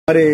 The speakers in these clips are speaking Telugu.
మరి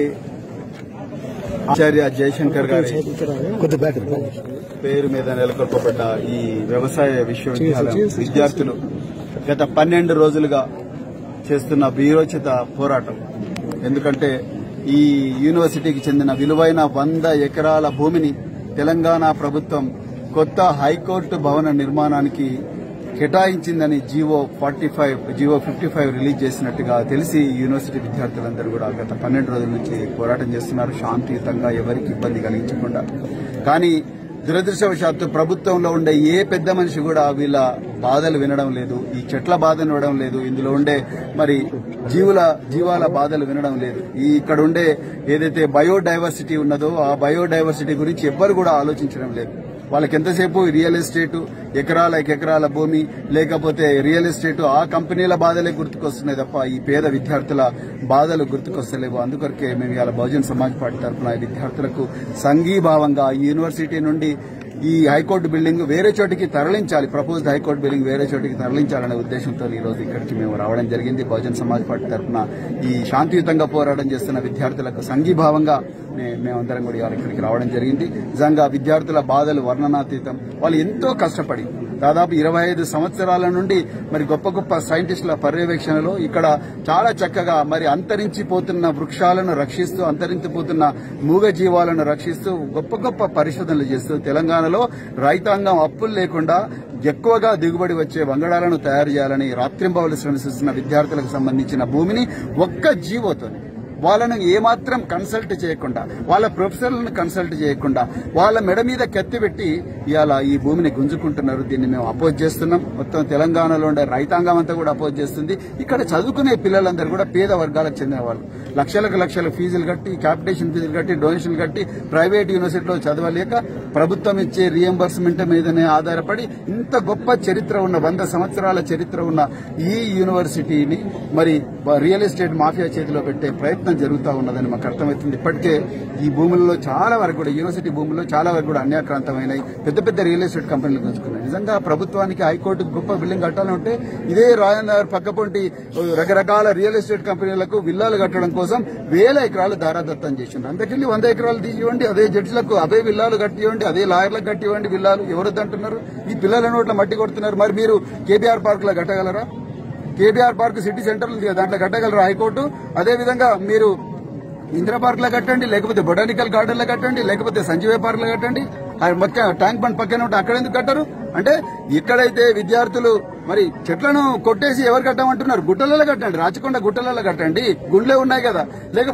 ఆచార్య జయశంకర్ గారి కొద్ది బ్యాక్ పేరు మీద నెలకొల్పబడ్డ ఈ వ్యవసాయ విశ్వవిద్యాలయం విద్యార్థులు గత పన్నెండు రోజులుగా చేస్తున్న వీరోచిత పోరాటం ఎందుకంటే ఈ యూనివర్సిటీకి చెందిన విలువైన వంద ఎకరాల భూమిని తెలంగాణ ప్రభుత్వం కొత్త హైకోర్టు భవన నిర్మాణానికి కేటాయించిందని GO forty five GO fifty five release చేసినట్టుగా తెలిసి యూనివర్సిటీ విద్యార్థులందరూ కూడా గత పన్నెండు రోజుల నుంచి పోరాటం చేస్తున్నారు శాంతియుతంగా ఎవరికి ఇబ్బంది కలిగించకుండా కానీ దురదృష్టవశాత్తు ప్రభుత్వంలో ఉండే ఏ పెద్ద మనిషి కూడా వీళ్ళ బాధలు వినడం లేదు ఈ చెట్ల బాధను వినడం లేదు ఇందులో ఉండే మరి జీవుల జీవాల బాధలు వినడం లేదు ఈ ఇక్కడ ఉండే ఏదైతే బయోడైవర్సిటీ ఉన్నదో ఆ బయోడైవర్సిటీ గురించి ఎవ్వరు కూడా ఆలోచించడం లేదు వాళ్ళకి ఎంతసేపు రియల్ ఎస్టేట్ ఎకరాల ఎకరాల భూమి లేకపోతే రియల్ ఎస్టేట్ ఆ కంపెనీల బాధలే గుర్తుకొస్తున్నాయి తప్ప ఈ పేద విద్యార్థుల బాధలు గుర్తుకొస్తలేవు అందుకొరకే మేము ఇవాళ బహుజన్ సమాజ్ పార్టీ తరఫున ఈ విద్యార్థులకు సంఘీభావంగా ఈ యూనివర్సిటీ నుండి ఈ హైకోర్టు బిల్డింగ్ వేరే చోటికి తరలించాలి ప్రపోజ్డ్ హైకోర్టు బిల్డింగ్ వేరే చోటికి తరలించాలనే ఉద్దేశంతో ఈ రోజు ఇక్కడికి మేము రావడం జరిగింది బహుజన్ సమాజ్ పార్టీ తరఫున ఈ శాంతియుతంగా పోరాటం చేస్తున్న విద్యార్థులకు సంఘీభావంగా మే- మేమందరం కూడా ఇవాళ ఇక్కడికి రావడం జరిగింది నిజంగా విద్యార్థుల బాధలు వర్ణనాతీతం వాళ్ళు ఎంతో కష్టపడి దాదాపు ఇరవై ఐదు సంవత్సరాల నుండి మరి గొప్ప గొప్ప సైంటిస్టుల పర్యవేక్షణలో ఇక్కడ చాలా చక్కగా మరి అంతరించిపోతున్న వృక్షాలను రక్షిస్తూ అంతరించిపోతున్న మూగ జీవాలను రక్షిస్తూ గొప్ప గొప్ప పరిశోధనలు చేస్తూ తెలంగాణలో రైతాంగం అప్పులు లేకుండా ఎక్కువగా దిగుబడి వచ్చే వంగడాలను తయారు చేయాలని రాత్రింబవలు శ్రమిస్తున్న విద్యార్థులకు సంబంధించిన భూమిని ఒక్క జీవోతోని వాళ్ళను ఏమాత్రం కన్సల్ట్ చేయకుండా వాళ్ళ ప్రొఫెసర్లను కన్సల్ట్ చేయకుండా వాళ్ళ మెడ మీద కత్తి పెట్టి ఇవాళ ఈ భూమిని గుంజుకుంటున్నారు దీన్ని మేము అపోజ్ చేస్తున్నాం మొత్తం తెలంగాణలో ఉండే రైతాంగం అంతా కూడా అపోజ్ చేస్తుంది ఇక్కడ చదువుకునే పిల్లలందరూ కూడా పేద వర్గాలకు చెందిన వాళ్ళు లక్షలకు లక్షల ఫీజులు కట్టి క్యాపిటేషన్ ఫీజులు కట్టి డొనేషన్లు కట్టి ప్రైవేట్ యూనివర్సిటీలో చదవలేక ప్రభుత్వం ఇచ్చే రియంబర్స్మెంట్ మీదనే ఆధారపడి ఇంత గొప్ప చరిత్ర ఉన్న వంద సంవత్సరాల చరిత్ర ఉన్న ఈ యూనివర్సిటీని మరి రియల్ ఎస్టేట్ మాఫియా చేతిలో పెట్టే ప్రయత్నం జరుగుతూ ఉన్నదని మాకు అర్థమవుతుంది ఇప్పటికే ఈ భూములలో చాలా వరకు కూడా యూనివర్సిటీ భూముల్లో చాలా వరకు కూడా అన్యాక్రాంతమైనాయి పెద్ద పెద్ద రియల్ ఎస్టేట్ కంపెనీలు గుంజుకున్నాయి నిజంగా ప్రభుత్వానికి హైకోర్టుకు గొప్ప బిల్డింగ్ కట్టాలంటే ఇదే రాజనగర్ పక్కపొంటి రకరకాల రియల్ ఎస్టేట్ కంపెనీలకు విల్లాలు కట్టడం కోసం వేల ఎకరాలు దారాదత్తం చేసింది అందుకెళ్ళి వంద ఎకరాలు తీసివ్వండి అదే జడ్జిలకు అవే విల్లాలు కట్టివ్వండి అదే లాయర్లకు కట్టివ్వండి విల్లాలు ఎవరొద్దంటున్నారు ఈ పిల్లల నోట్ల మట్టి కొడుతున్నారు మరి మీరు కేబీఆర్ పార్క్ లో కట్టగలరా కేబీఆర్ పార్క్ సిటీ సెంటర్ ఉంది కదా దాంట్లో కట్టగలరు హైకోర్టు అదే విధంగా మీరు ఇందిరా పార్క్ లో కట్టండి లేకపోతే బొటానికల్ గార్డెన్ లో కట్టండి లేకపోతే సంజీవ పార్క్ లో కట్టండి ఆ మొత్తం ట్యాంక్ బండ్ పక్కన ఉంటే అక్కడ ఎందుకు కట్టరు అంటే ఎక్కడైతే విద్యార్థులు మరి చెట్లను కొట్టేసి ఎవరు కట్టమంటున్నారు గుట్టలలో కట్టండి రాచకొండ గుట్టలలో కట్టండి గుండ్లే ఉన్నాయి కదా లేకపోతే